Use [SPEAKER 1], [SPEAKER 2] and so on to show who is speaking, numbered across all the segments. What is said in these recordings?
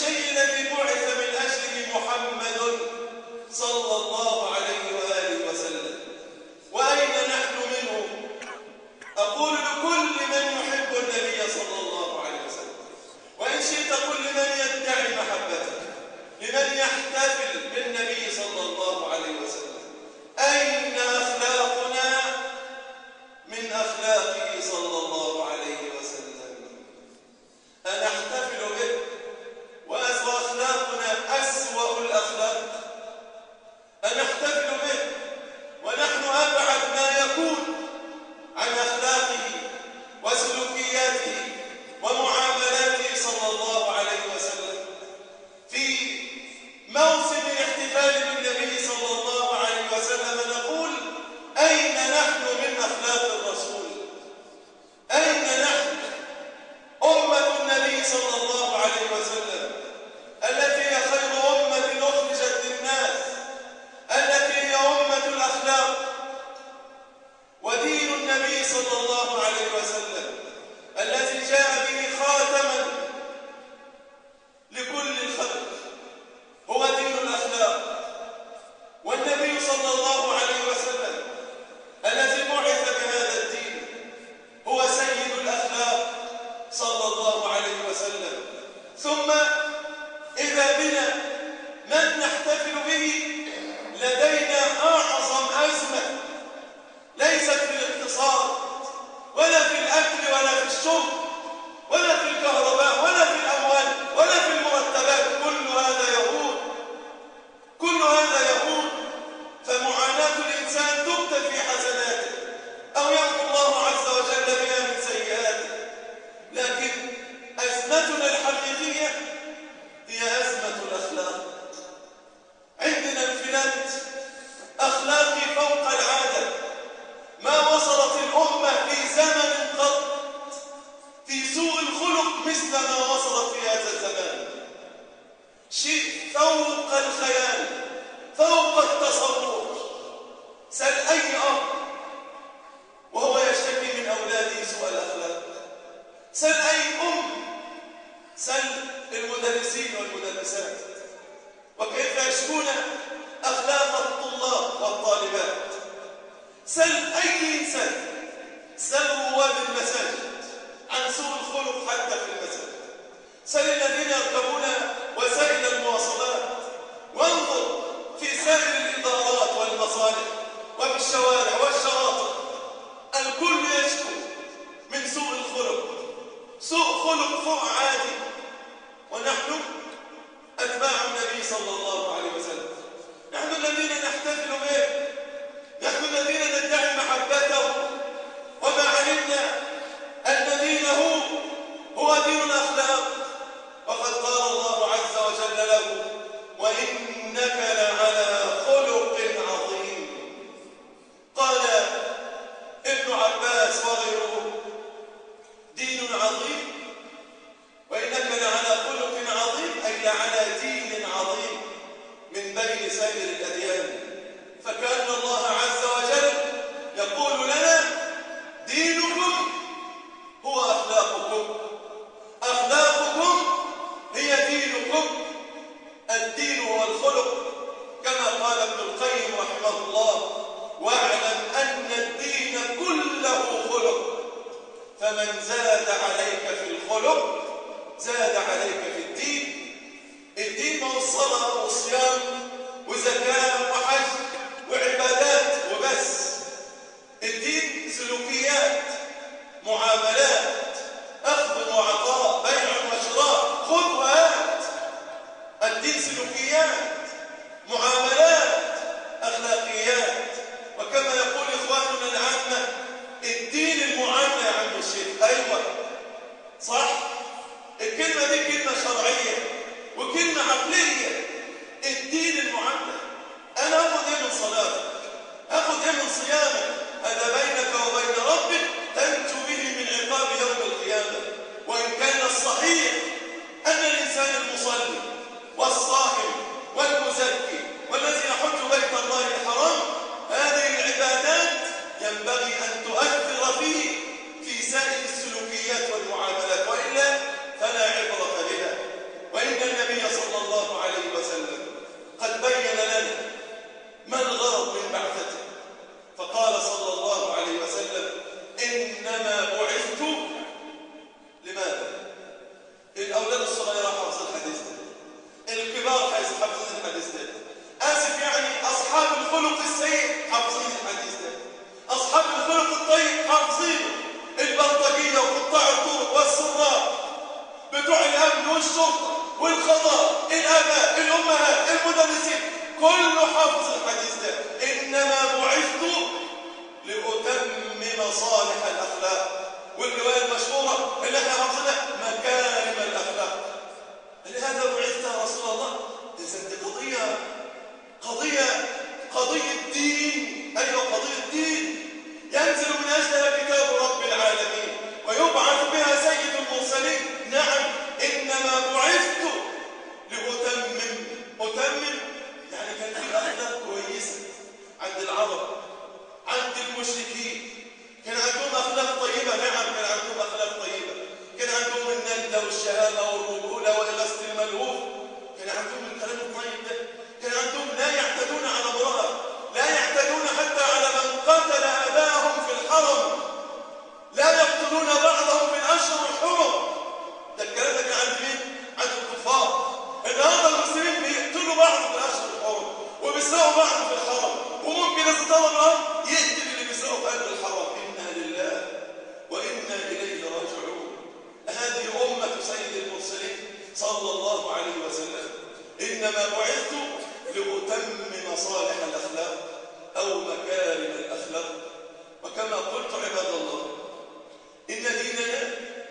[SPEAKER 1] الشيء الذي بعث من أجله محمد صلى الله عليه وآله وسلم وأين نحن منه أقول لكل من يحب النبي صلى الله عليه وسلم وإن شئت قل لمن يدعي محبته لمن يحتفل بالنبي صلى الله عليه وسلم أين أخلاقنا من أخلاقه صلى الله عليه وسلم أنحتفل به وأسوأ أخلاقنا أسوأ الأخلاق أنحتفل به ونحن أبعد ما يكون عن أخلاقه وسلوكياته ومعاملاته صلى الله عليه وسلم في موسم الاحتفال بالنبي صلى الله عليه وسلم نقول أين نحن من أخلاق الرسول أين نحن أمة النبي صلى الله عليه وسلم التي هي خير أمة أخرجت للناس التي هي أمة الأخلاق ودين النبي صلى الله عليه وسلم الذي جاء به خاتما لكل الخلق هو دين الأخلاق والنبي صلى الله عليه وسلم الذي بعث بهذا الدين هو سيد الأخلاق صلى الله عليه وسلم ثم إذا بنا من نحتفل به لدينا أعظم أزمة ليست في الاقتصاد ولا في الأكل ولا في الشرب ولا في الكهرباء ولا في الأموال ولا في المرتبات كل هذا يهود كل هذا يهود فمعاناة الإنسان تكتب في حسناته أو يمحو الله عز وجل بها من سيئاته لكن أزمتنا الحقيقية هي أزمة الأخلاق عندنا انفلات أخلاقي فوق العادة ما وصلت الأمة في زمن قط في سوء الخلق مثل ما وصلت في هذا الزمان شيء فوق الخيال فوق التصور سل أي أب وهو يشتكي من أولاده سوء الأخلاق سل أي أم سل المدرسين والمدرسات وكيف يشكون أخلاق الطلاب والطالبات سل أي إنسان سل رواد المساجد عن سوء الخلق حتى في المساجد سل الذين يركبون وسائل المواصلات وانظر في سائر الإدارات والمصالح وفي الشوارع والشواطئ الكل يشكو من سوء الخلق سوء خلق فوق عادي ونحن أتباع النبي صلى الله عليه وسلم نحن الذين نحتفل به نحن الذين ندعي محبته وما علمنا أن دينه هو دين الأخلاق وقد قال الله عز وجل له وإنك لعلى خلق عظيم قال ابن عباس وغيره دين عظيم وإنك لعلى خلق عظيم أي لعلى دين عظيم من بين سائر الأديان فكأن الله عز وجل يقول لنا دينكم هو أخلاقكم أخلاقكم هي دينكم الدين هو الخلق كما قال ابن القيم رحمه الله واعلم أن الدين كله خلق فمن زاد عليك في الخلق زاد عليك في الدين الدين ما هو الصلاة والصيام وزكاة وحج وعبادات وبس الدين سلوكيات معاملات أخذ وعطاء بيع وشراء خذ وهات الدين سلوكيات معاملات أخلاقيات وكما يقول إخواننا العامة الدين المعاملة يا عم الشيخ أيوة صح الكلمة دي كلمة شرعية وكلمة عقلية الدين المعاملة أنا أخذ إيه من صلاتك أخذ إيه من صيامك هذا بينك وبين ربك تنجو به من عقاب يوم القيامة وإن كان الصحيح أن الإنسان المصلي والصائم والمزكي والذي يحج بيت الله الحرام هذه العبادات ينبغي أن تؤثر فيه في سائر السلوكيات والمعاملات وإلا فلا عبرة بها وإن النبي والشرطة والقضاء الآباء الأمهات المدرسين كله حافظ الحديث ده إنما بعثت لأتمم صالح الأخلاق والرواية المشهورة اللي احنا حافظينها مكارم الأخلاق لهذا بعثت يا رسول الله إذا دي قضية قضية قضية دين أيوة قضية دين ينزل من أجلها كتاب رب العالمين ويبعث بها سيد المرسلين نعم إنما بعثت لأتمم أتمم يعني كان في أخلاق كويسة عند العرب عند المشركين كان عندهم أخلاق طيبة نعم كان عندهم أخلاق طيبة كان عندهم الندى والشهامة والرجولة وإغاثة الملهوف كان عندهم الكلام الطيب ده كان عندهم لا يعتدون على امرأة لا يعتدون حتى على من قتل أباهم في الحرم لا يقتلون بعضهم في الأشهر الحرم ده الكلام ده كان عند مين؟ عند الكفار النهارده المسلمين بيقتلوا بعض في الأشهر الحرم وبيسرقوا بعض في الحرم وممكن إذا طلب الأمر يقتل اللي بيسرقوا في قلب الحرم إنا لله وإنا إليه راجعون هذه أمة سيد المرسلين صلى الله عليه وسلم إنما بعثت لأتمم صالح الأخلاق أو مكارم الأخلاق وكما قلت عباد الله إن ديننا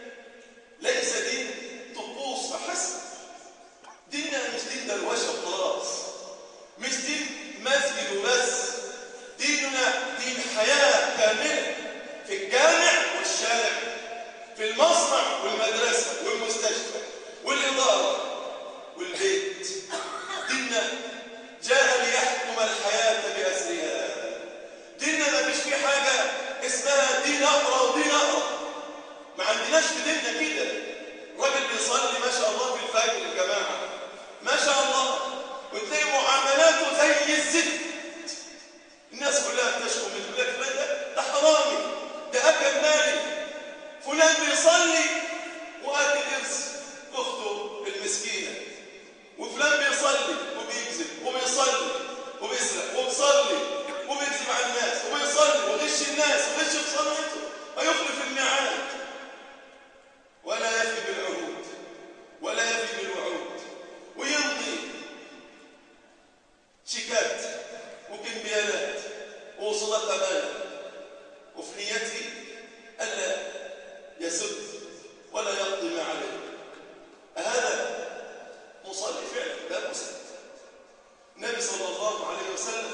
[SPEAKER 1] ليس دين طقوس فحسب ديننا مش دين دروشة وخلاص مش دين مسجد وبس ديننا دين حياة كاملة في الجامع والشارع في المصنع والمدرسة والمستشفى والإدارة والبيت ديننا جاء ليحكم الحياة بأسرها ديننا ما فيش فيه حاجة اسمها دين أقرأ ودين أقرأ ما عندناش في ديننا كده راجل بيصلي ما شاء الله في الفجر الجماعة ما شاء الله وتلاقي معاملاته زي الزفت الناس كلها بتشكو من يقول لك فلان ده ده حرامي ده أكل مالي فلان بيصلي وأكل إرث أخته المسكينة وفلان بيصلي وبيكذب وبيصلي وبيسرق وبيصلي وبيكذب على الناس وبيصلي وغش الناس وغش في صنعته ويخلف الميعاد ولا يفي بالعهود ولا يفي بالوعود ويمضي شيكات وكمبيالات ووصولات امانه وفي نيته الا يسد ولا يقضي ما عليه هذا مصلي فعلا لا مسد النبي صلى الله عليه وسلم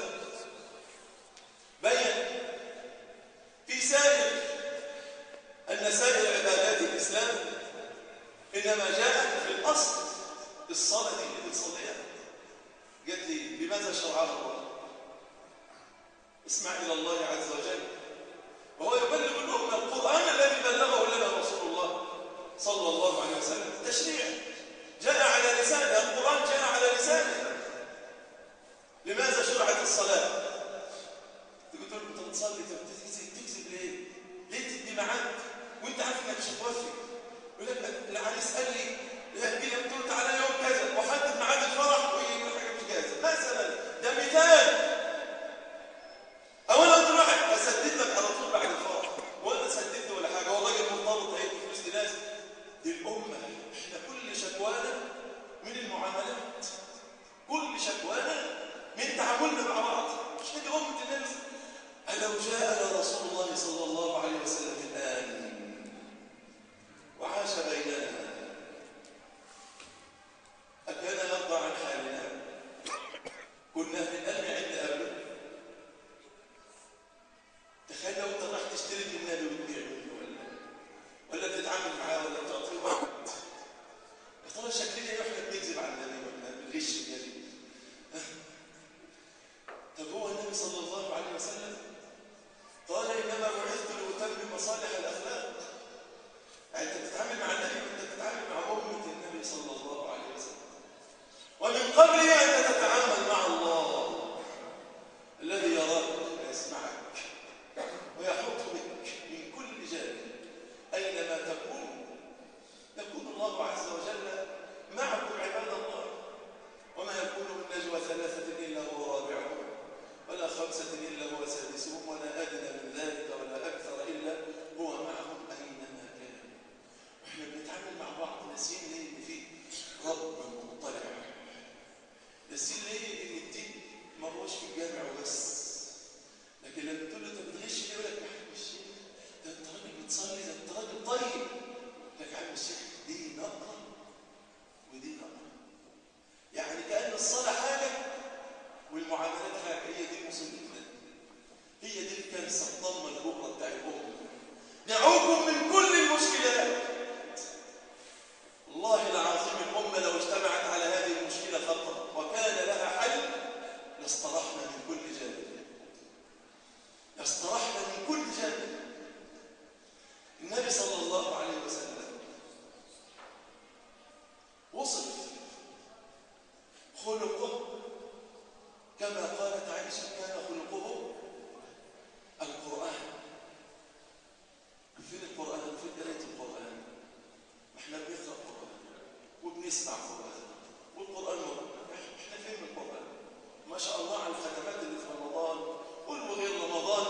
[SPEAKER 1] بين في سائر أن سائر عبادات الإسلام إنما جاءت في الأصل الصلاة اللي بنصليها قالت لي لماذا شرعها الله؟ اسمع إلى الله عز وجل وهو يبلغ الأمة القرآن الذي بلغه لنا رسول الله صلى الله عليه وسلم تشريع جاء على لسانه القرآن جاء على لسانه لماذا شرعت الصلاة؟ تقول له أنت بتصلي تكذب تكذب ليه؟ ليه تدي ميعاد وأنت عارف إنك مش هتوفي؟ يقول لك العريس قال لي يحكي لي قلت له تعالى يوم كذا وحدد ميعاد الفرح ويقول حاجة مش جاهزة مثلا ده مثال أولا أنت واحد أسدد لك على طول بعد الفرح ولا سددت ولا حاجة هو راجل مرتبط هيك في وسط ناس دي الأمة إحنا كل شكوانا من المعاملات كل شكوانا من تعاملنا مع بعض مش هذه أمة النبي ألو جاءنا رسول الله صلى الله عليه وسلم الآن وعاش بيننا أكان يرضى عن حالنا كنا في الأمن عند أبنه تخيل لو أنت راح تشتري من النبي وتبيع منه ولا ولا بتتعامل معاه ولا بتعطيه وقت يا ترى شكلنا إيه واحنا بنكذب على النبي ولا بنغش النبي طب هو النبي صلى الله عليه وسلم قال إنما بعثت لأتمم مصالح الأخلاق يعني أنت بتتعامل مع النبي وأنت بتتعامل مع أمة النبي صلى الله عليه وسلم ومن قبله أن تتعامل مع الله الذي يراك ويسمعك ويحوط بك من كل جانب أينما تكون يكون الله عز وجل معكم عباد الله وما يكون من نجوى ثلاثة إلا هو رابعهم ولا خمسة إلا هو سادسهم ولا أدنى من ذلك ولا أكثر إلا هو معهم أينما كان وإحنا بنتعامل مع بعض ناسيين ليه إن في رب مطلع بس ليه ان الدين ما هوش في الجامع وبس لكن لما تقول له انت بتغش ليه يقول لك يا عم الشيخ ده انت راجل بتصلي ده انت راجل طيب لك يا عم الشيخ دي نقره ودي نقره يعني كأن الصلاة حاجة والمعاملات حاجة هي دي مصيبتنا هي دي الكارثة الضمة الكبرى بتاع الأمة دعوكم من كل المشكلات والله العظيم الأمة لو اجتمعت على هذه المشكلة فقط وكان لها حل لاسترحنا من كل جانب لاسترحنا من كل جانب النبي صلى الله عليه وسلم وصف خلقه كما قالت عائشة كان خلقه القرآن فين القرآن فين قراية القرآن احنا بنقرأ قرآن وبنسمع قرآن والقرآن موجود. احنا فين القرآن ما شاء الله على الخدمات اللي في رمضان قل وغير رمضان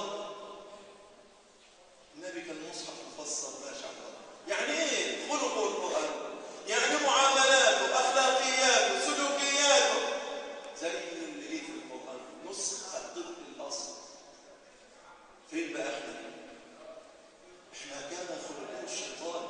[SPEAKER 1] النبي كان مصحف مفسر ما شاء الله يعني ايه خلقه القرآن يعني معاملاته اخلاقياته سلوكياته زي اللي ايه في القرآن نسخة طبق الاصل فين بقى احنا احنا كان خلقه الشيطان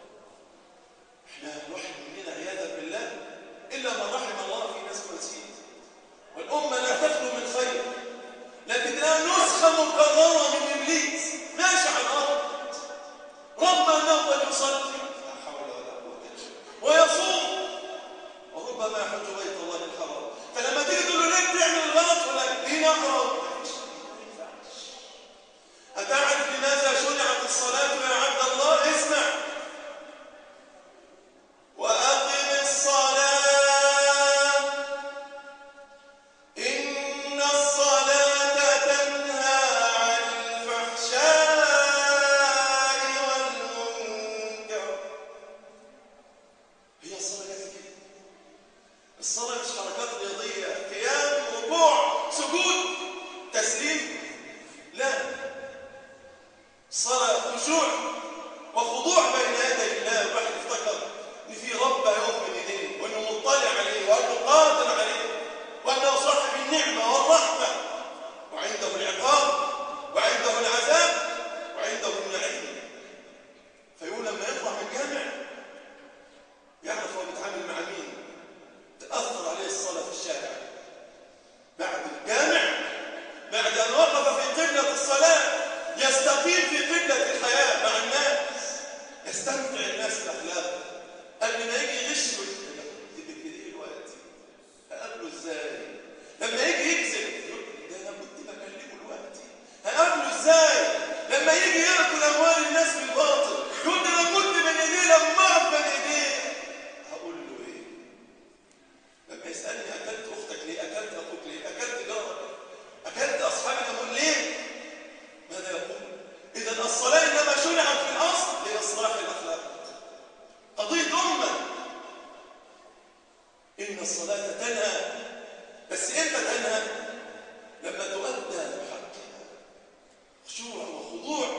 [SPEAKER 1] احنا الواحد مننا عياذا بالله الا من رحم الله في ناس كويسين والامه لا تخلو من خير لكن لا نسخه مكرره من ابليس ماشي على الارض رغم انه قد يصلي لا حول ولا قوه الا بالله ويصوم وربما يحج بيت الله الحرام فلما تيجي تقول له ليه بتعمل الغلط يقول لك دي نقره أتعرف لماذا شرعت الصلاة يا عبد الله؟ اسمع وأقم الصلاة إن الصلاة تنهى عن الفحشاء والمنكر هي الصلاة جت كده الصلاة مش حركات رياضية قيام ركوع سجود تسليم لا صلاة خشوع وخضوع بين يدي الله الواحد افتكر ان في رب هيقف بين ايديه وانه مطلع عليه وانه قادر عليه وانه صاحب النعمه والرحمه وعنده العقاب وعنده العذاب وعنده النعيم فيقول لما يطلع من الجامع يعرف هو بيتعامل مع مين تاثر عليه الصلاه في الشارع بعد الجامع بعد ان وقف في قبله الصلاه يستقيم في قبلة الحياة مع الناس يستمتع الناس بأخلاقه قبل ما يجي يغش ايه الوقت هقابله ازاي لما يجي يكذب يقول ده انا كنت بكلمه دلوقتي هقابله ازاي لما يجي ياكل اموال الناس بالباطل يقول ده انا كنت بين ايديه لما اقف بين ايديه هقول له ايه لما يسالني اكلت اختك ليه اكلت اخوك ليه اكلت جارك اكلت اصحابك اقول ليه ماذا يقول؟ إذا الصلاة إنما شرعت في الأصل لإصلاح الأخلاق. قضية أمة. إن الصلاة تنهى بس إمتى تنهى؟ لما تؤدى بحقها. خشوع وخضوع.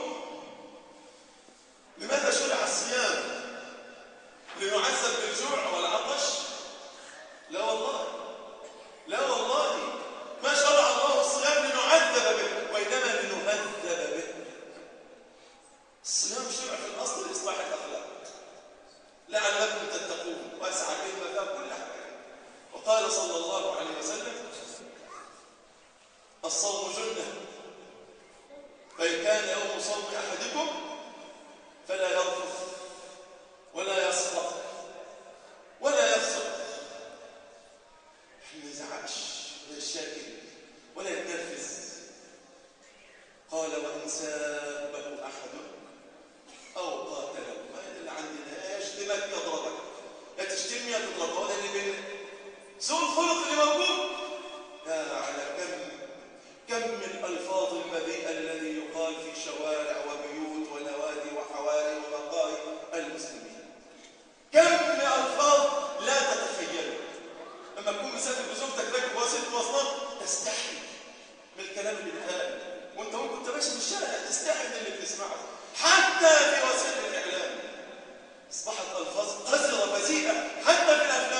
[SPEAKER 1] لماذا شرع الصيام؟ لنعذب بالجوع والعطش؟ لا والله. لا والله. ما شرع الله الصيام لنعذب به وإنما لنهذب به الصيام شرع في الأصل لإصلاح الأخلاق لعلكم تتقون وأسعى كلمة فيها كل حاجة وقال صلى الله عليه وسلم الصوم جنة فإن كان يوم صوم أحدكم فلا يرفث ولا يصرف ولا يفسق ما يزعقش ولا يشاكل ولا يتنرفز قال وإن سابه أحد أو قاتله ما هذا اللي عندنا يا يشتمك يضربك لا تشتمني يا تضربه هذا اللي بيننا سوء الخلق اللي موجود يا على كم كم من الألفاظ البذيئة الذي يقال في شوارع وبيوت ونوادي وحواري ومقاهي المسلمين كم من ألفاظ لا تتخيلها لما تكون مسافر بزوجتك راكب وسيله مواصلات تستحي من الكلام اللي بيتقال وانت ممكن تمشي في الشارع تستحي من اللي بتسمعه حتى في وسائل الاعلام اصبحت الفاظ قذره بذيئه حتى في الافلام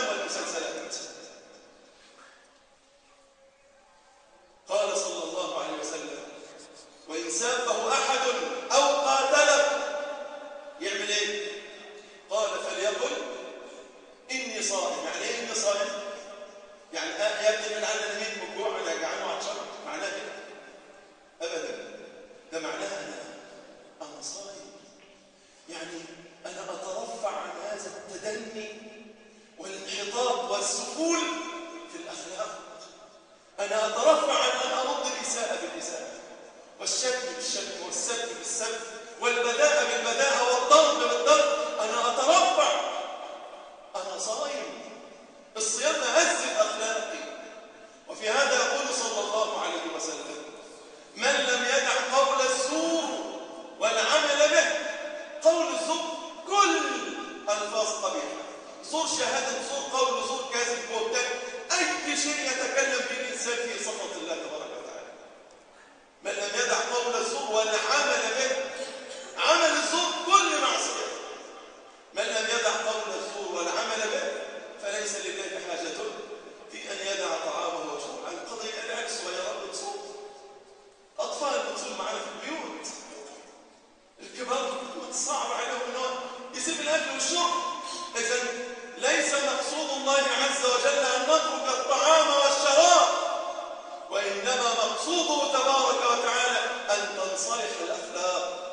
[SPEAKER 1] زور شهادة زور قول زور كاذب بهتان أي شيء يتكلم به الإنسان في سخط الله تبارك وتعالى من لم يدع قول الزور ولا عمل به عمل الزور كل معصية من لم يدع قول الزور ولا عمل به فليس لله حاجة في أن يدع طعامه وشربه القضية العكس ويا رب تصوم أطفال بتصوم معنا في البيوت الكبار صعب عليهم أنه يسيب الأكل والشرب إذا ليس مقصود الله عز وجل أن نترك الطعام والشراب وإنما مقصوده تبارك وتعالى أن تنصلح الأخلاق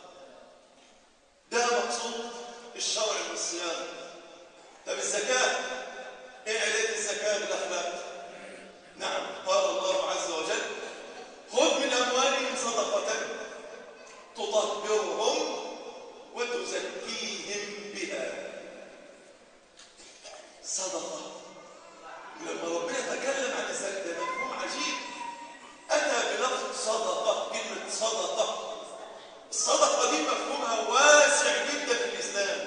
[SPEAKER 1] ده مقصود الشرع والصيام طب الزكاة إيه علاقة الزكاة بالأخلاق؟ نعم قال الله عز وجل خذ من أموالهم صدقة تطهرهم وتزكيهم بها صدقة لما ربنا تكلم عن الزكاة ده مفهوم عجيب أتى بلفظ صدقة كلمة صدقة الصدقة دي مفهومها واسع جدا في الإسلام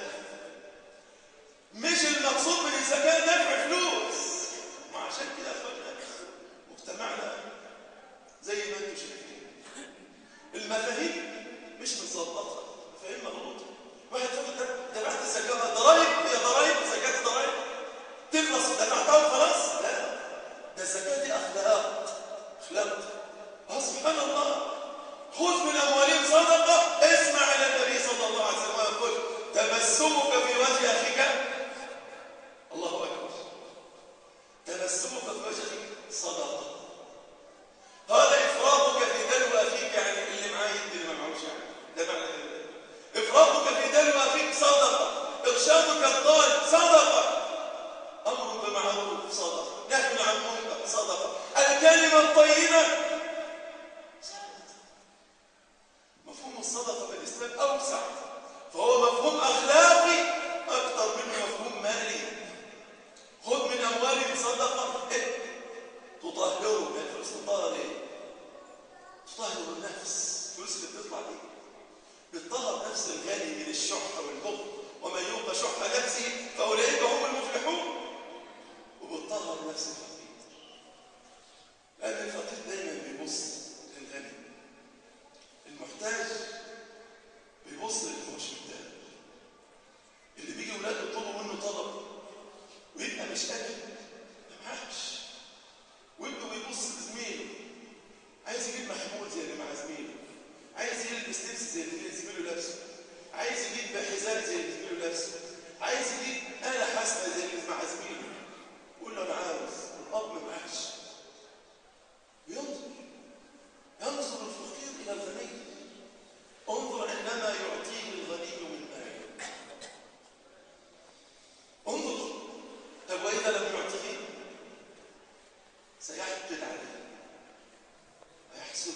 [SPEAKER 1] مش المقصود من الزكاة دفع فلوس وعشان كده أخوانا مجتمعنا زي ما انتم شايفين المفاهيم مش متظبطه مفاهيم مغلوطه واحد يقول ده ده بعد الزكاه ضرايب هي ضرايب زكاه ضرايب تخلص دفعتها وخلاص لا ده الزكاه دي اخلاق اخلاق اه سبحان الله خذ من اموالهم صدقه اسمع الى النبي صلى الله عليه وسلم يقول تبسمك في وجه اخيك الله اكبر تبسمك في وجه اخيك صدقه قال افراطك في دلو اخيك يعني اللي معاه يدي اللي ما معهوش يعني ده معنى كده افراطك في دلو اخيك صدقه ارشادك الضال صدقه امر بمعروف صدقه نهي عن منكر صدقه الكلمه الطيبه مفهوم الصدقه في الاسلام اوسع فهو مفهوم اخلاقي اكثر منه مفهوم مالي خذ من اموالهم صدقه إيه؟ تطهره يعني فلوس تطهر ايه تطهر النفس الفلوس اللي بتطلع دي بتطهر نفس الغني من الشح والبخل ومن يوق شح نفسه فاولئك هم المفلحون وبتطهر نفس الفقير لان الفقير دايما بيبص للغني المحتاج بيبص للي مش محتاج اللي بيجي ولاده يطلبوا منه طلب ويبقى مش قادر ما معاش وابنه بيبص لزميله عايز يجيب محمول زي اللي مع زميله عايز يلبس لبس زي اللي زميله لابسه عايز يجيب حذاء زي اللي زميله لابسه عايز يجيب آلة حاسبة زي اللي مع زميله يقول له أنا عاوز الأب ما معاش ينظر ينظر الفقير إلى الغني انظر عندما يعطيه الغني من ماله انظر طب وإذا لم يعطيه سيحقد عليه ويحسد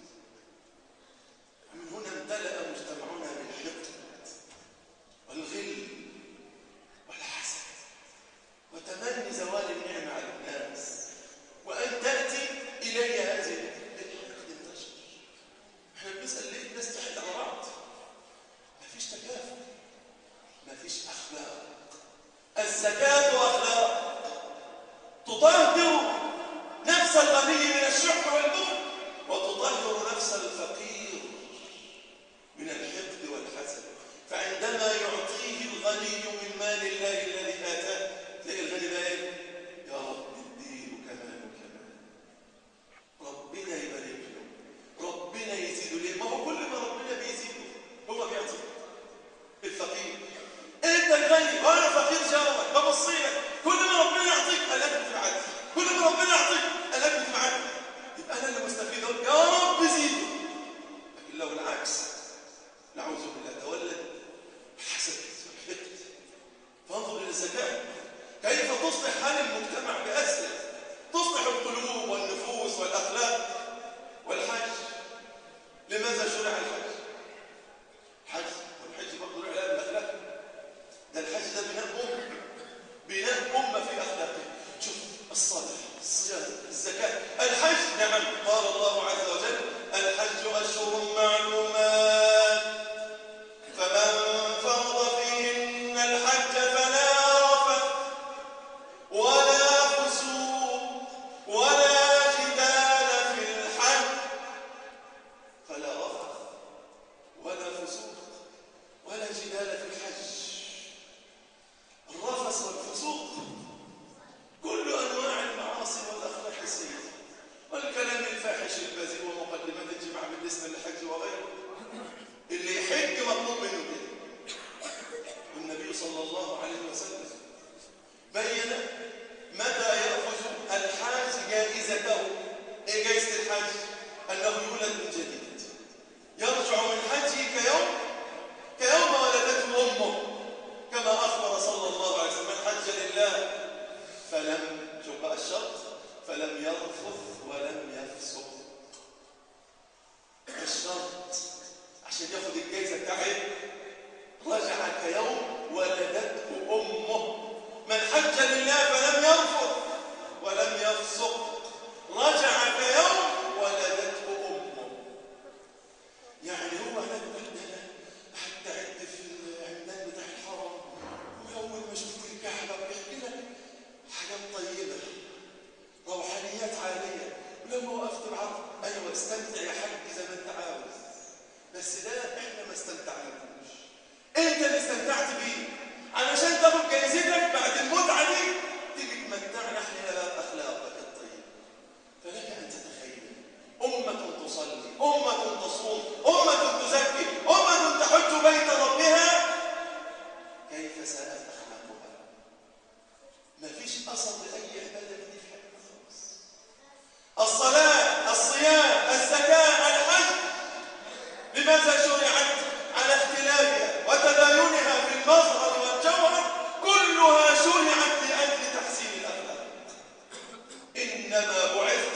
[SPEAKER 1] ومن هنا امتلأ مجتمعنا بالحقد والغل والحسد وتمني زوال النعمة على الناس وأن تأتي إلي هذه الحقد انتشر احنا بنسأل ليه الناس تحت على بعض مفيش تكافؤ مفيش أخلاق الزكاة أخلاق تطهر نفس الغني من الشح والبخل وتطهر نفس الفقير من الحقد والحسد فعندما يعطيه الغني من مال الله الذي آتاه تلاقي الغني بقى ايه؟ يا رب اديله كمان وكمان ربنا يبارك له ربنا يزيده ليه؟ ما هو كل ما ربنا بيزيده هو بيعطيه الفقير انت الغني وانا فقير جارك ببص لك كل ما ربنا يعطيك قلبت في العدل كل ما ربنا يعطيك قلبت في العدل يبقى انا اللي مستفيد أهو. يا رب زيده لكن لو العكس نعوذ بالله تولد حسد والحقد فانظر الى الزكاه كيف تصلح حال المجتمع باسره تصلح القلوب والنفوس والاخلاق والحج لماذا شرع الحج حج والحج برضه له علاقه بالاخلاق ده الحج ده بناء أمة بناء أمة في أخلاقه شوف الصلاة الصيام الزكاة الحج نعم قال الله عز وجل الحج أشهر معلومات فمن فرض فيهن الحج فلا فلم شوف بقى الشرط فلم يرفث ولم يفسق الشرط عشان ياخد الجايزه بتاعت رجع كيوم ولدته امه من حج لله فلم يرفث ولم يفسق رجع كيوم ولدته امه يعني هو انا بقول ده انا حتى عد في العمدان بتاع الحرم واول ما شفت الكعبه بيحكي لك حاجات طيبه روحانيات عاليه ولما وقفت العرض ايوه استمتع يا حاج زي ما انت عاوز بس ده احنا ما استمتعناش انت اللي استمتعت بيه علشان تاخد جايزتك بعد المتعه دي تيجي تمتعنا احنا باخلاقك الطيبه فلك ان تتخيل امه تصلي امه تصوم امه تزكي امه تحج بيت ربها كيف ساءت اخلاقها ما فيش اثر لاي عباده من دي في حياتنا خالص الصلاه الصيام الزكاه الحج لماذا شرعت على اختلافها وتباينها في المظهر والجوهر كلها شرعت لاجل تحسين الاخلاق انما بعثت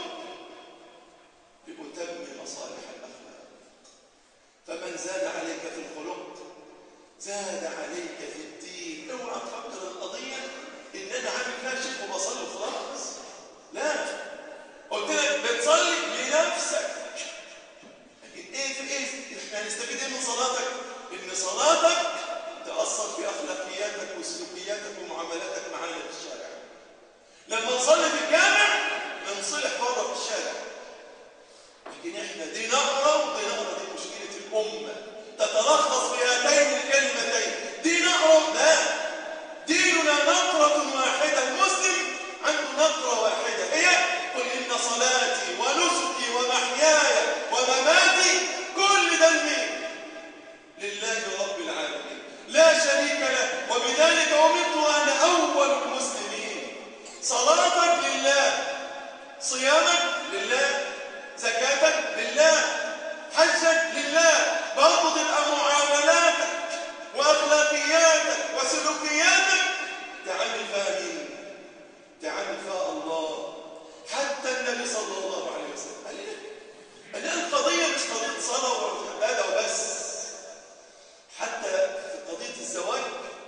[SPEAKER 1] لاتمم مصالح الاخلاق فمن زاد عليك في الخلق زاد عليك في الدين اوعى تفكر القضيه ان انا عامل فيها شيخ وبصلي وخلاص لا قلت لك بتصلي لنفسك لكن ايه في ايه احنا هنستفيد ايه من صلاتك ان صلاتك تاثر في اخلاقياتك وسلوكياتك ومعاملاتك معانا في الشارع لما نصلي في الجامع بنصلح بره في الشارع لكن احنا دي نقره ودي نقره دي مشكله الامه تتلخص في هاتين الكلمتين دي نقره لا ديننا نقره واحده المسلم عنده نقره واحده هي قل ان صلاتي ونسكي ومحياي ومماتي كل ده لمين لله رب العالمين لا شريك له وبذلك امرت وانا اول المسلمين صلاتك لله صيامك لله زكاتك لله حجك لله برضو تبقى معاملاتك واخلاقياتك وسلوكياتك تعامل فيها مين تعامل فيها الله حتى النبي صلى الله عليه وسلم قال لك قال القضيه مش قضيه صلاه وعباده وبس حتى في قضيه الزواج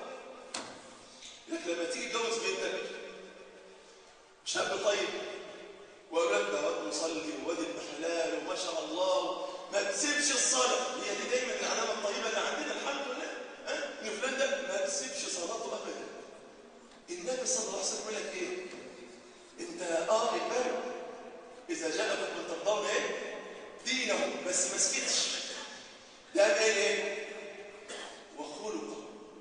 [SPEAKER 1] لك لما تيجي تجوز بنتك شاب طيب واولاد ده واد مصلي وواد ابن حلال وما شاء الله ما تسيبش الصلاه هي دي دايما العلامه الطيبه اللي عندنا الحمد لله ها ان فلان ده ما تسيبش صلاته ابدا النبي صلى الله عليه وسلم يقول لك ايه انت اه البر اذا جاءكم من ترضون ايه دينه بس ما سكتش ده قال ايه وخلقه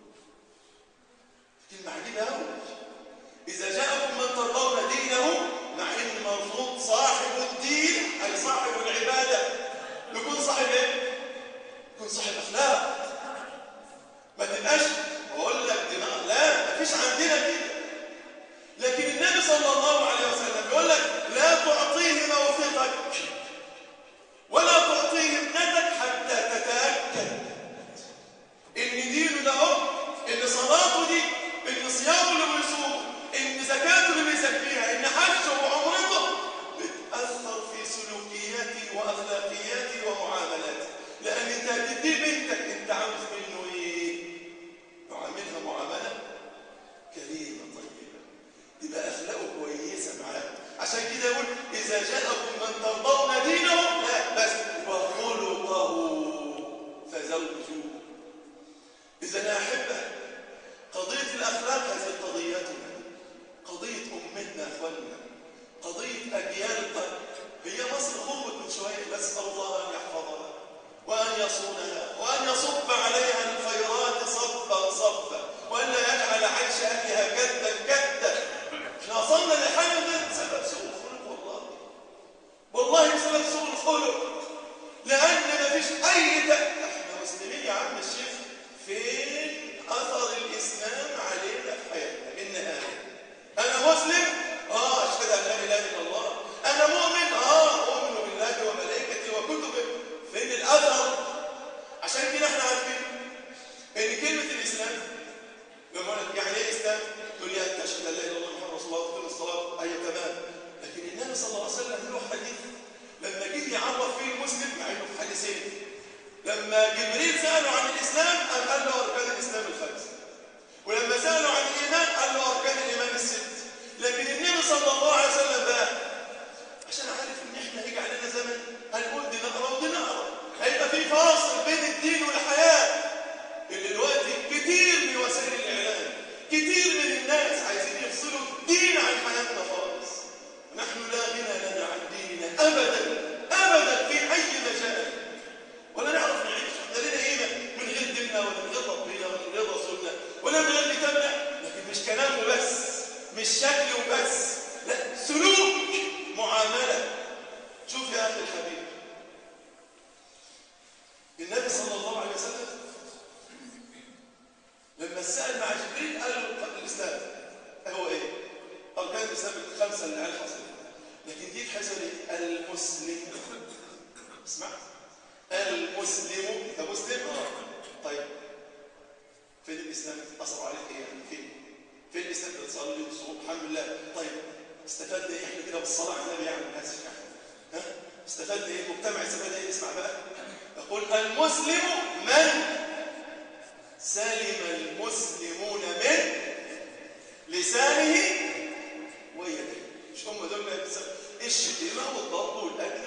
[SPEAKER 1] كلمه عجيبه قوي اذا جاءكم من ترضون دينه مع ان المفروض صاحب الدين اي صاحب العباده يكون صاحب ايه يكون صاحب اخلاق ما تبقاش بقول لك دماغ لا مفيش عندنا كده لكن النبي صلى الله عليه وسلم يقول لك لا تعطيه موثقك ولا تعطيه ابنتك حتى تتاكد ان دينه ده اهو ان صلاته دي ان صيامه اللي بيصومه ان زكاته اللي بيزكيها ان حجه وعمرته بتاثر في سلوكياتي واخلاقياتي ومعاملاتي لان انت هتدي بنتك انت عاوز منه ايه يعاملها معامله كريمه طيبه تبقى اخلاقه كويسه معاه عشان كده يقول اذا جاءكم من ترضون دينه لا بس وخلقه فزوجوه اذا يا احبه قضيه الاخلاق هذه قضيتنا قضيه امتنا يا اخواننا قضيه اجيال هي مصر خطبت من شويه بس الله ان يحفظها وان يصونها وان يصب عليها الخيرات صبا صبا وان لا يجعل عيش اهلها كدا كدا احنا وصلنا لحاجه ده بسبب سوء الخلق والله والله بسبب سوء الخلق لان ما فيش اي ده احنا مسلمين يا عم الشيخ فين اثر الاسلام علينا في حياتنا بالنهايه انا مسلم اه اشهد ان لا اله الا الله انا مؤمن اه اؤمن بالله وملائكته وكتبه فين الاثر عشان كده احنا عارفين ان كلمه الاسلام لما اقول لك يعني ايه اسلام تقول لي انت اشهد ان لا اله الا الله محمد الصلاه وتقيم الصلاه ايوه تمام لكن النبي صلى الله عليه وسلم له حديث لما جه يعرف فيه المسلم مع انه في حديثين لما جبريل ساله عن الاسلام قال قال له اركان الاسلام الخمس ولما ساله عن الايمان قال له اركان الايمان الست لكن النبي صلى الله عليه وسلم بقى عشان عارف ان احنا هيجي علينا زمن هنقول دي نقرا ودي نقرا هيبقى في فاصل بين الدين والحياه اللي دلوقتي كتير من وسائل الاعلام كتير من الناس عايزين يفصلوا الدين عن حياتنا خالص نحن لا غنى لنا عن ديننا ابدا ابدا في اي مجال ولا نعرف نعيش احنا لنا قيمه من غير ديننا ولا من غير ربنا ولا من غير رسولنا ولا من غير كتابنا لكن مش كلام وبس مش شكل وبس لا سلوك معامله شوف يا اخي الحبيب النبي صلى الله عليه وسلم لما سأل مع جبريل قال له قبل الإسلام هو إيه؟ أركان الإسلام الخمسة اللي على الحصر لكن دي حسن المسلم اسمع المسلم أنت مسلم؟ آه طيب فين الإسلام؟ أثر عليك إيه يعني فين؟ فين الإسلام بتصلي وتصوم الحمد لله طيب استفدنا إيه إحنا كده بالصلاة على النبي يعني هذا ها؟ استفدنا إيه؟ المجتمع استفاد إيه؟ اسمع بقى يقول المسلم من سلم المسلمون من لسانه ويده مش هم دول الشتيمه والضرب والاكل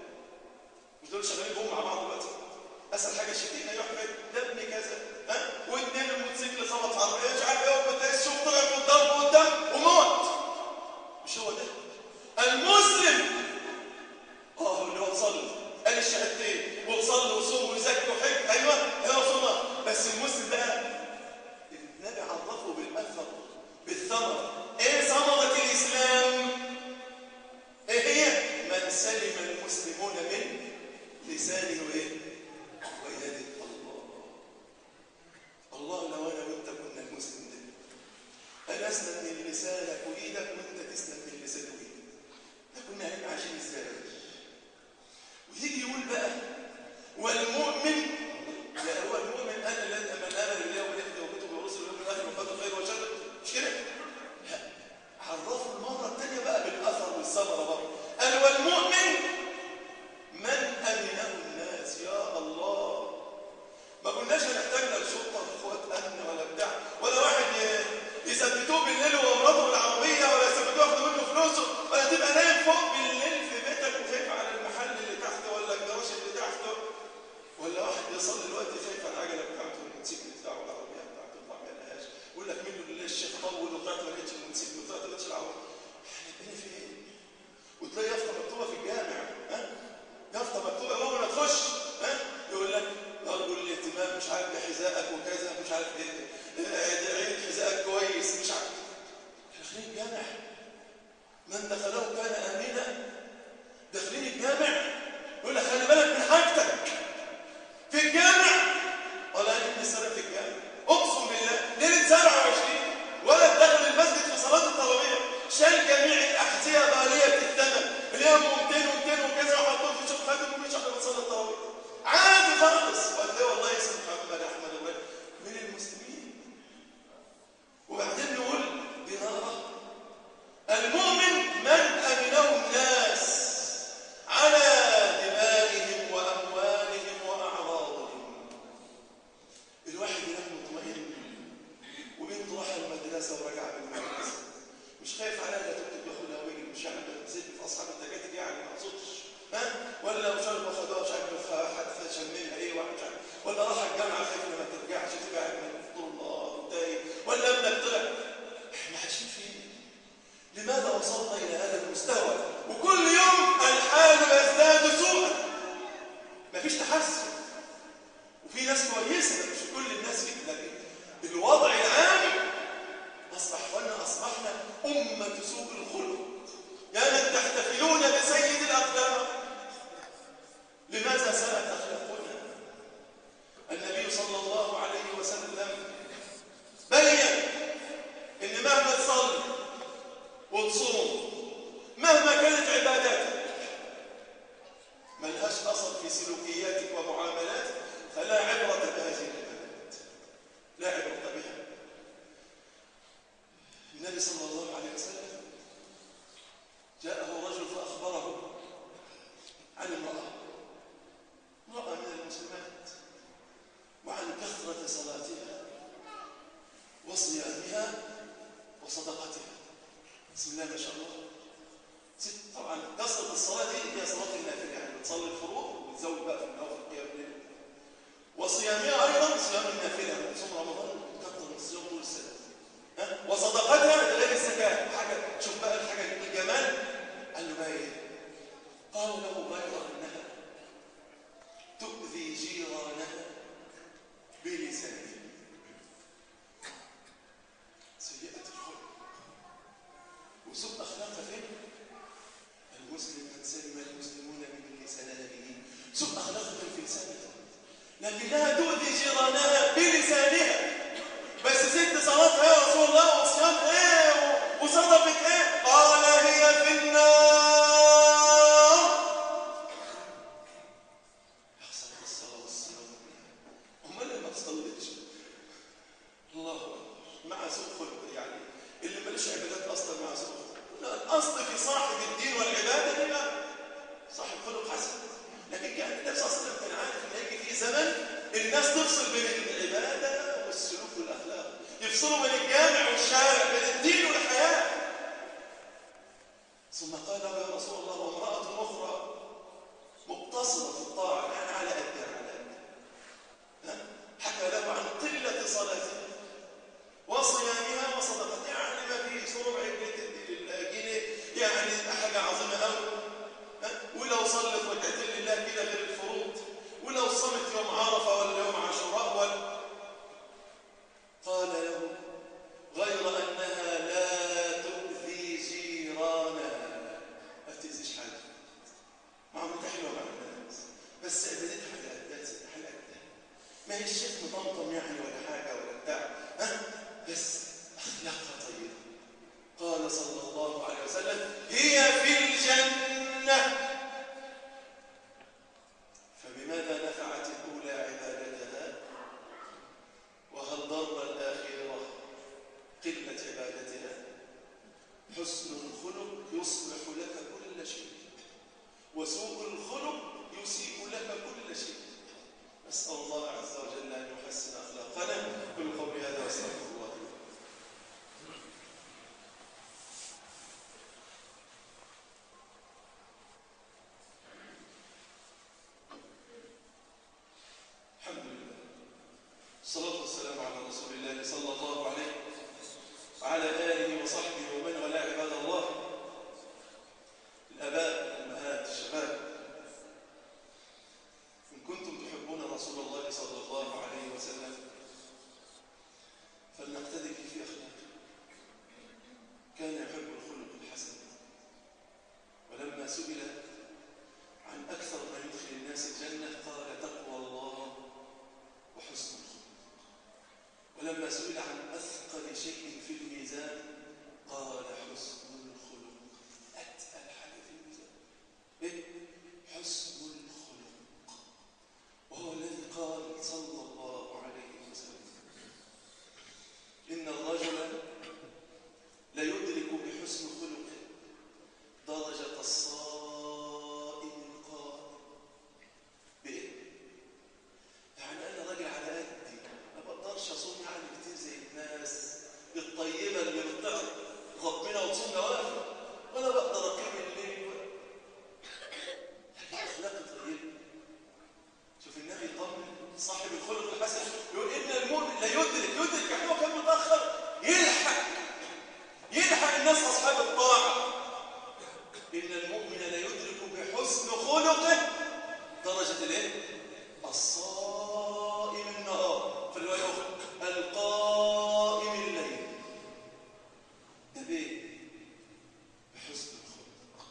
[SPEAKER 1] مش دول شغالين هم مع بعض دلوقتي اسهل حاجه الشتيمه يروح ده ابن كذا ها واثنين الموتوسيكل خبط عربيه مش عارف ايه وبتلاقي الشوف طلع في الضرب قدام وموت مش هو ده المسلم اه اللي هو صلي قال الشهادتين وصلي وصوم وزكي وحج ايوه يا رسول الله بس المسلم بقى النبي عرفه بالاثر بالثمره ايه ثمره الاسلام ايه هي من سلم المسلمون من لسانه وايه ويده الله الله لو انا وانت كنا المسلم ده انا اسلم من لسانك وايدك وانت تسلم من لسانك وايدك ده كنا هنبقى عايشين ازاي ويجي يقول بقى والمؤمن لا هو المؤمن انا الذي من امن بالله واليوم وكتبه ورسله واليوم الاخر وقدر خير وشر مش كده لا عرفوا المره الثانيه بقى بالاثر والثمره برضه قال والمؤمن من امنه الناس يا الله ما كناش هنحتاج لا شرطه اخوات امن ولا بتاع ولا واحد يثبتوه بالليل ومراته بالعربيه ولا يثبتوه ياخدوا منه فلوسه ولا تبقى نايم فوق بالليل في بيتك وخايف على المحل اللي تحت ولا الجراج اللي تحته ولا واحد يصلي دلوقتي خايف على العجله بتاعته الموتوسيكل بتاعه والعربيه بتاعته يطلع ما يلاقيهاش يقول لك منه لله الشيخ طول وطلعت ما لقيتش الموتوسيكل وطلعت ما لقيتش العربيه احنا بقينا فين؟ وتلاقي يافطه مكتوبه في الجامع ها؟ يافطه مكتوبه اول ما تخش ها؟ يقول لك نرجو الاهتمام مش عارف بحذائك وكذا مش عارف ايه عين حذائك كويس مش عارف داخلين الجامع من دخله كان امنا داخلين الجامع يقول لك خلي بالك من حاجتك في الجامع ولا ابن السنه في الجامع اقسم بالله ليله 27 ولد دخل المسجد في صلاه التراويح شال جميع الاحذيه غاليه الثمن اللي هي 200 و200 وكذا وحطهم في شوف خاتم ومش عشان تصلي التراويح عادي خالص وقال له والله اسم محمد احمد الوالد من المسلمين وبعدين نقول بناره المؤمن من امنه الناس على دمائهم واموالهم واعراضهم الواحد ينام مطمئن وبنته راح المدرسه وراجع من المدرسه مش خايف عليها لا تكتب ياخدها ويجي مش يعني زي في اصحاب التكاتك يعني ما اقصدش ها ولا مش عارف واخدها مش عارف حد شملها ايه واحد مش عارف ولا راح الجامعه خايف لما ترجعش تبقى قاعد من طول النهار وتايه ولا ابنك طلع احنا عايشين فين؟ لماذا وصلنا الى هذا المستوى؟ وكل يوم الحال يزداد سوءا مفيش تحسن وفي ناس كويسه مش كل الناس كده لكن الوضع العام اصبح وانا اصبحنا امه سوء الخلق يا من تحتفلون بسيد الاخلاق لماذا ساءت اخلاقنا النبي صلى الله عليه وسلم بين ان مهما تصلي وتصوم مهما كانت عباداتك ملهاش اثر في سلوكياتك ومعاملاتك فلا عبره بهذه العبادات لا عبره بها النبي صلى الله عليه وسلم وصيامها وصدقتها بسم الله ما شاء الله ست طبعا كثره الصلاه دي هي صلاه النافله يعني بتصلي الفروض وبتزود بقى في النوافل قيام الليل وصيامها ايضا صيام النافله صوم رمضان كثر من الصيام طول السنه ها وصدقتها ده غير الزكاه حاجه شوف بقى الحاجه الجمال قال له بقى ايه قال له غير انها تؤذي جيرانها بلسانها سيئة الخلق وسوء أخلاقها فين؟ المسلم من سلم المسلمون من لسانه سوء أخلاقها في لسانها لكنها تؤذي جيرانها بلسانها بس ست صلاتها يا رسول الله وصيام ايه وصدقة ايه؟ قال هي في النار أحسن الصلاة والصيام أمال اللي ما تصليش الله أكبر مع سوء خلق يعني اللي ملوش عبادات اصلا مع سوء خلق لا، الاصل في صاحب الدين والعباده يبقى صاحب خلق حسن لكن كان النبي صلى الله عليه وسلم كان عارف ان هيجي في زمن الناس تفصل بين العباده والسلوك والاخلاق يفصلوا بين الجامع والشارع بين الدين والحياه ثم قال له يا رسول الله وامراه اخرى مقتصره في الطاعه يعني على قدها على قدها ها؟ حكى له عن قله صلاتها وصيامها وصدقتها يعني ما فيش ربع جنيه لله يعني حاجه عظيمه قوي ولو صلت ركعتين لله كده غير الفروض ولو صمت يوم عرفه ولا يوم عاشوراء ولا قال له غير انها لا تؤذي جيرانها ما بتاذيش حاجه معاملتها حلوه مع الناس بس عبادتها على قدها على قدها ما هي الشيخ مطمطم يعني ولا حاجه ولا بتاع ها بس اخلاقها طيبه قال صلى الله عليه وسلم هي في الجنه فبماذا نفعت الاولى عبادتها وهل ضر الاخره قله عبادتها حسن الخلق يصلح لك كل شيء وسوء الخلق يسيء لك كل شيء نسأل الله عز وجل أن يحسن أخلاقنا كل قول هذا واستغفر الله الحمد لله الصلاة والسلام على رسول الله صلى الله عليه وعلى آله وصحبه ومن والاه عباد الله الآباء الأمهات الشباب إن كنتم تحبون رسول الله صلى الله عليه وسلم فلنقتدي في أخلاقه كان يحب الخلق الحسن ولما سئل عن أكثر ما يدخل الناس الجنة قال تقوى الله وحسن الخلق ولما سئل عن أثقل شيء في الميزان قال حسن الخلق أتقل حاجة في الميزان إيه؟ حسن الخلق وهو الذي قال صلى الله عليه وسلم إن الرجل لا يدرك بحسن خلقه درجة الصائم القائم بإيه؟ يعني أنا راجل على قدي ما بقدرش أصوم يعني كتير زي الناس الطيبة اللي بتطيع ربنا وتصوم نوافل ولا بقدر أقيم الليل ولا لكن أخلاقي طيبة شوف النبي يطمن صاحب الخلق الحسن يقول ان المؤمن لا يدرك يدرك يعني هو كان متاخر يلحق يلحق الناس اصحاب الطاعه ان المؤمن لا يدرك بحسن خلقه درجه الايه الصائم النهار في الروايه الاخرى القائم الليل ده بايه بحسن الخلق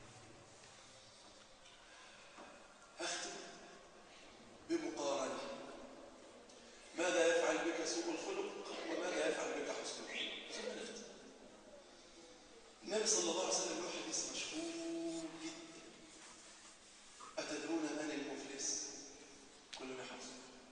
[SPEAKER 1] هختم بمقارنة ماذا يفعل بك سوء الخلق وماذا يفعل بك حسن الخلق ثم نختم النبي صلى الله عليه وسلم له حديث مشهور جدا أتدرون من المفلس كلنا حفظ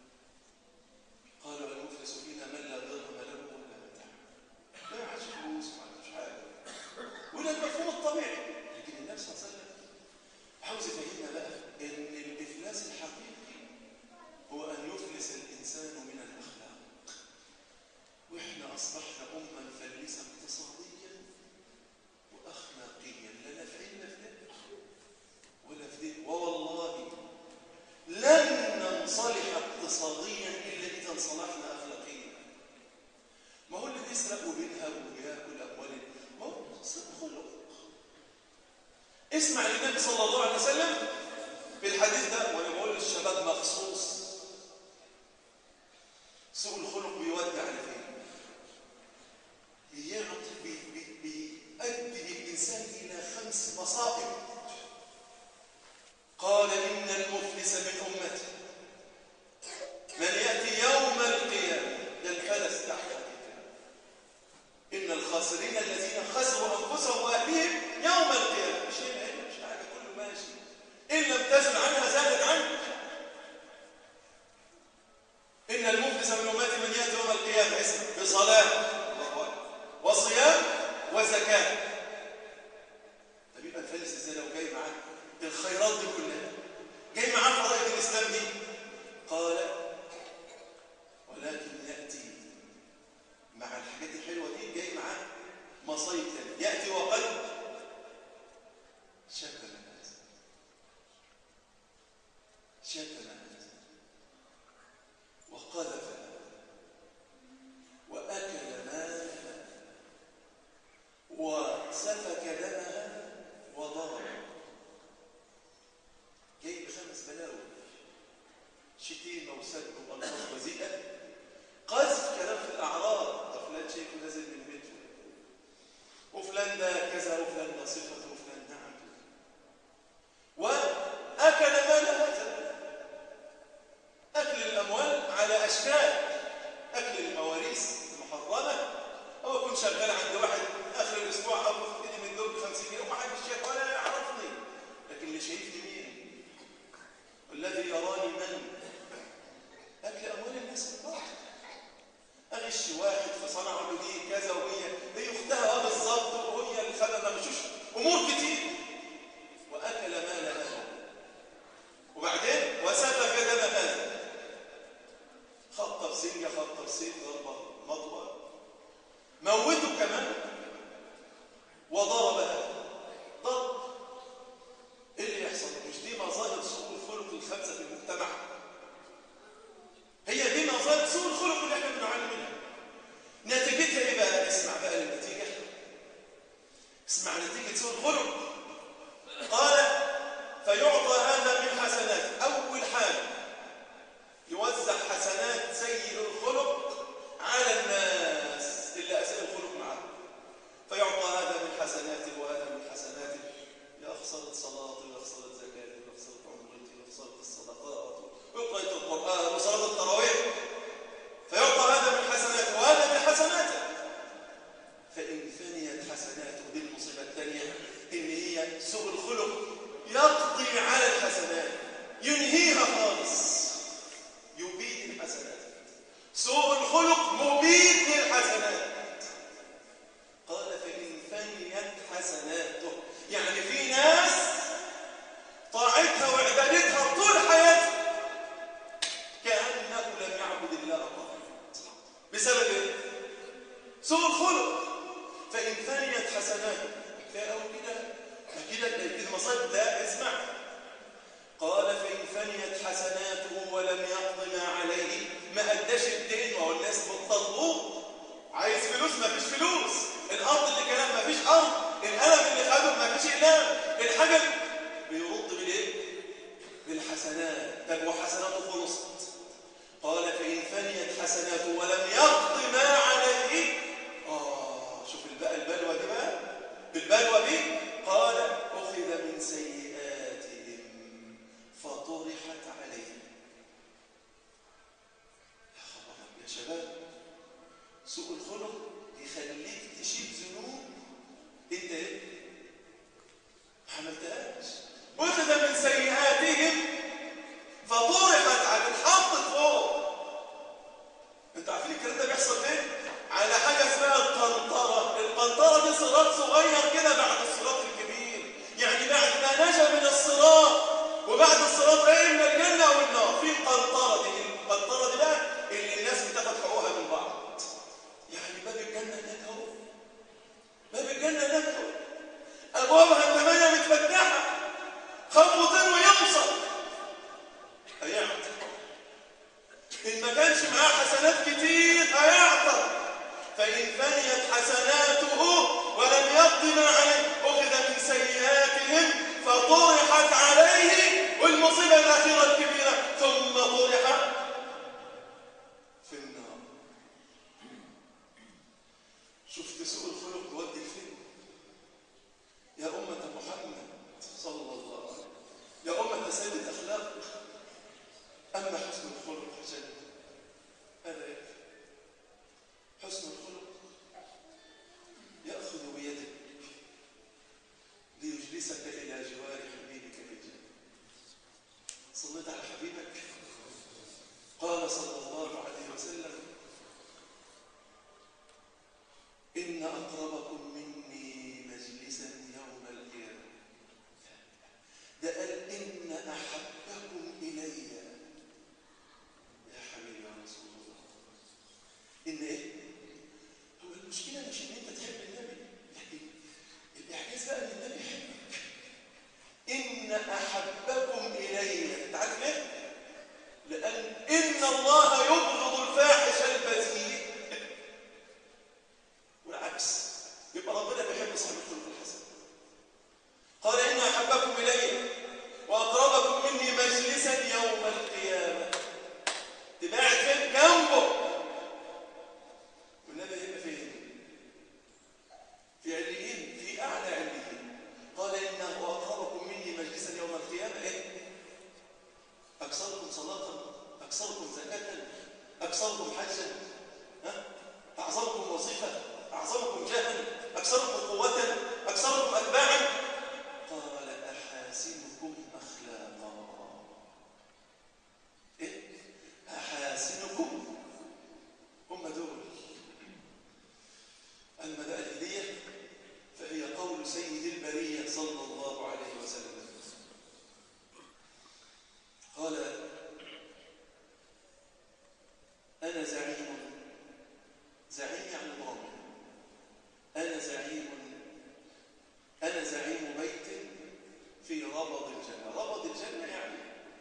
[SPEAKER 1] قالوا المفلس فينا من لا درهم له ولا متاع ما معهاش فلوس ما معهاش حاجة وده المفهوم الطبيعي لكن النبي صلى الله عليه وسلم عاوز يفهمنا بقى ان الافلاس الحقيقي هو ان يفلس الانسان من الاخلاق واحنا اصبحنا امه ويرهب وياكل اموال هو سوء خلق اسمع للنبي صلى الله عليه وسلم في الحديث ده وانا بقول للشباب مخصوص سوء الخلق بيودي على فين يعطي بي بي بيؤدي الانسان الى خمس مصائب قال ان المفلس من امتي من ياتي يوم القيامه ده الفلس تحت الكتاب ان الخاسرين الذين خسروا انفسهم واهليهم يوم القيامه مش هنا مش حاجه كله ماشي ان لم تزل عنها زادت عنك إن المفلس من أمتي من يأتي يوم القيامة اسم بصلاة الله أكبر وصيام وزكاة طب يبقى الفلس ازاي لو جاي معاه الخيرات دي كلها جاي معاه فرائض الإسلام دي قال ولكن يأتي مع الحاجات الحلوة دي جاي معاه مصايب تانية يأتي وقد شتم الناس شتم الناس وقذف وأكل مالها وسفك دمها وضرب جاي بخمس بلاوي شتيمة وسب وألفاظ وزيئة قذف كلام في الأعراض ده فلان شايفه نازل من بيته وفلان ده كذا وفلان ده صفته وفلان ده عبده وأكل مالها أكل الأموال على أشكال أكل المواريث المحرمة أو أكون شغال عند واحد آخر الأسبوع أو إيدي من دول ب 50 جنيه وما حدش شايف ولا يعرفني لكن اللي شايفني مين؟ والذي يراني من؟ أكل أموال الناس بالباطل أغش واحد فصنعوا له دي كذا وهي هي أختها أه بالظبط وهي الفلة ما مشوش أمور كتير وأكل مال أهله وبعدين وسفك دم هذا خط بسنجة خط بسيف ضربة مضوى موته كمان وضربها ضرب ايه اللي يحصل مش دي مظاهر سوء الخلق الخمسة في المجتمع هي دي مظاهر سوء الخلق اللي احنا بنعاني منها نتيجتها ايه بقى اسمع بقى النتيجة اسمع نتيجة سوء الخلق قال فيعطى هذا من حسنات أول حاجة يوزع حسنات سيء الخلق على الناس اللي أساء الخلق معه فيعطى هذا من حسناته وهذا من حسناته يا خسرت صلاتي يا خسرت زكاتي يا خسرت عمرتي يا خسرت الصدقات وقرأت القرآن وصلاة التراويح فيعطى هذا من حسناته وهذا من حسناته فإن فنيت حسناته دي المصيبة الثانية إن هي سوء الخلق يقضي على الحسنات ينهيها خالص يبيد الحسنات سوء الخلق مبيد للحسنات قال فإن فنيت حسناته يعني في ناس طاعتها وعبادتها طول حياتها كأنه لم يعبد الله قط بسبب ايه؟ سوء الخلق فإن فنيت حسناته كفايه قوي كده كده كده المصائب ده اسمع قال فإن فنيت حسناته ولم يقض ما عليه ما أداش الدين وهو الناس بتطلبوه عايز فلوس ما فيش فلوس الأرض اللي كلام ما فيش أرض القلم اللي خده ما فيش إقلام الحاجة بيرد بالإيه؟ بالحسنات طب وحسناته خلصت قال فإن فنيت حسناته ولم يقض ما عليه آه شوف البقى البلوى دي بقى البلوى دي قال أخذ من سيئاتهم فطرحت عليهم يا خبر يا شباب سوء الخلق يخليك تشيل ذنوب انت ايه ما عملتهاش أخذ من سيئاتهم فطرحت على الحط فوق انتوا عارفين الكلام ده بيحصل فين على حاجه اسمها القنطره القنطره دي صراط صغير كده بعد الصراط الكبير يعني بعد ما نجا من الصراط وبعد الصراط ايه من الجنه والنار في القنطره دي القنطره دي بقى اللي الناس بتاخد حقوقها من بعض يعني باب الجنه هناك اهو باب الجنه هناك اهو ابوابها الثمانيه متفتحه خطوتين ويوصل هيعطي إن ما كانش معاه حسنات كتير هيعطل فإن فنيت حسنات سوء الخلق تودي الفين يا أمة محمد صلى الله عليه وسلم يا أمة سيد الأخلاق أما حسن الخلق حسن هذا يكفي حسن الخلق يأخذ بيدك ليجلسك إلى جوار حبيبك في الجنة صليت على حبيبك قال صلى الله عليه وسلم إن أقربكم مني مجلسا يوم القيامة ده قال إن أحبكم إلي يا حبيبي يا رسول الله إن إيه؟ هو المشكلة مش إن أنت تحب النبي لكن الإعجاز بقى إن النبي يحبك إن أحبكم إلي أنت عارف ليه؟ لأن إن الله يبغض الفاحش البذيء والعكس يبقى ربنا بيحب صاحب الخلق الحسن قال إن أحبكم إلي وأقربكم مني مجلسا يوم القيامة تبقى قاعد فين جنبه والنبي هيبقى فين في عليين في أعلى عليين قال إنه أقربكم مني مجلسا يوم القيامة إيه أكثركم صلاة أكثركم زكاة أكثركم حجا ها؟ أعظمكم وظيفة أعظمكم جاها أكثركم قوة أكثركم أتباعا قال أحاسنكم أخلاقا إيه؟ أحاسنكم هم دول أما بقى الهدية فهي قول سيد البرية صلى الله عليه وسلم قال أنا زعيم زعيم يعني ضامن أنا زعيم أنا زعيم بيت في ربض الجنة ربض الجنة يعني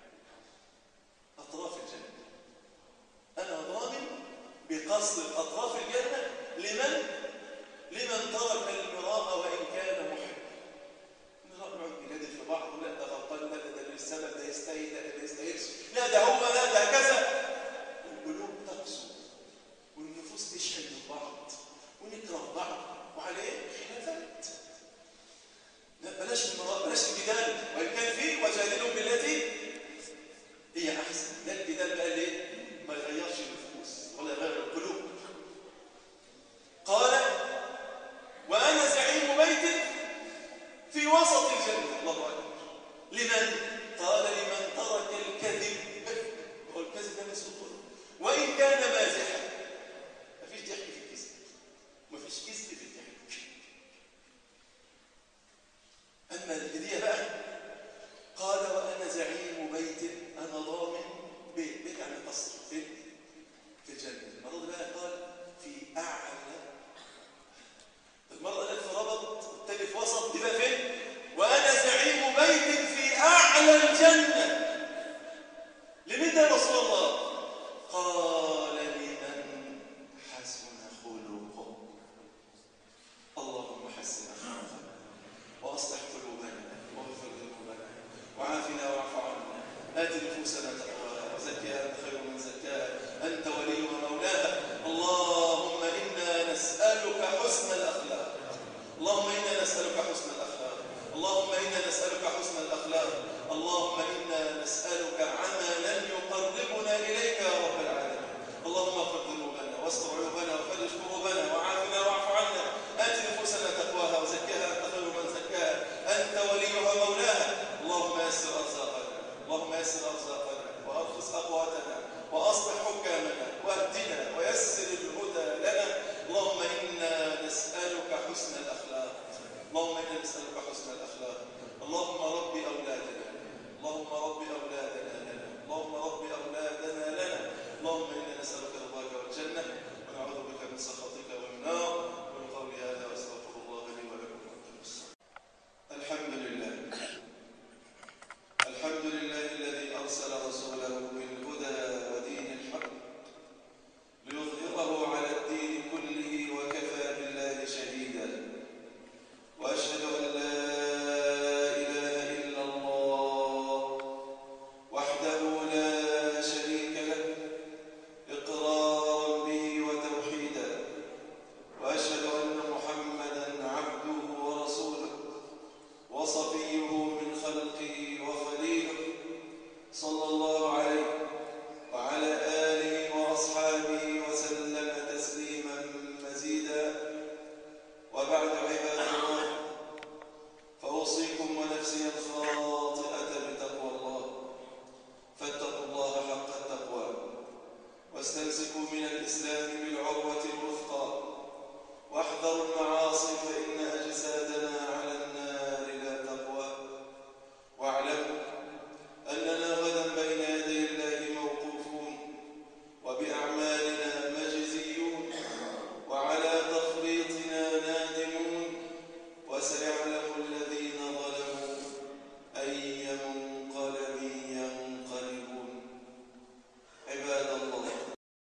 [SPEAKER 1] أطراف الجنة أنا ضامن بقصد أطراف الجنة لمن لمن ترك المراء وإن كان محبا نقعد نجادل في بعض لا ده غلطان لا ده ده السبب ده يستاهل لا ده ما يستاهلش لا ده هو لا ده كذا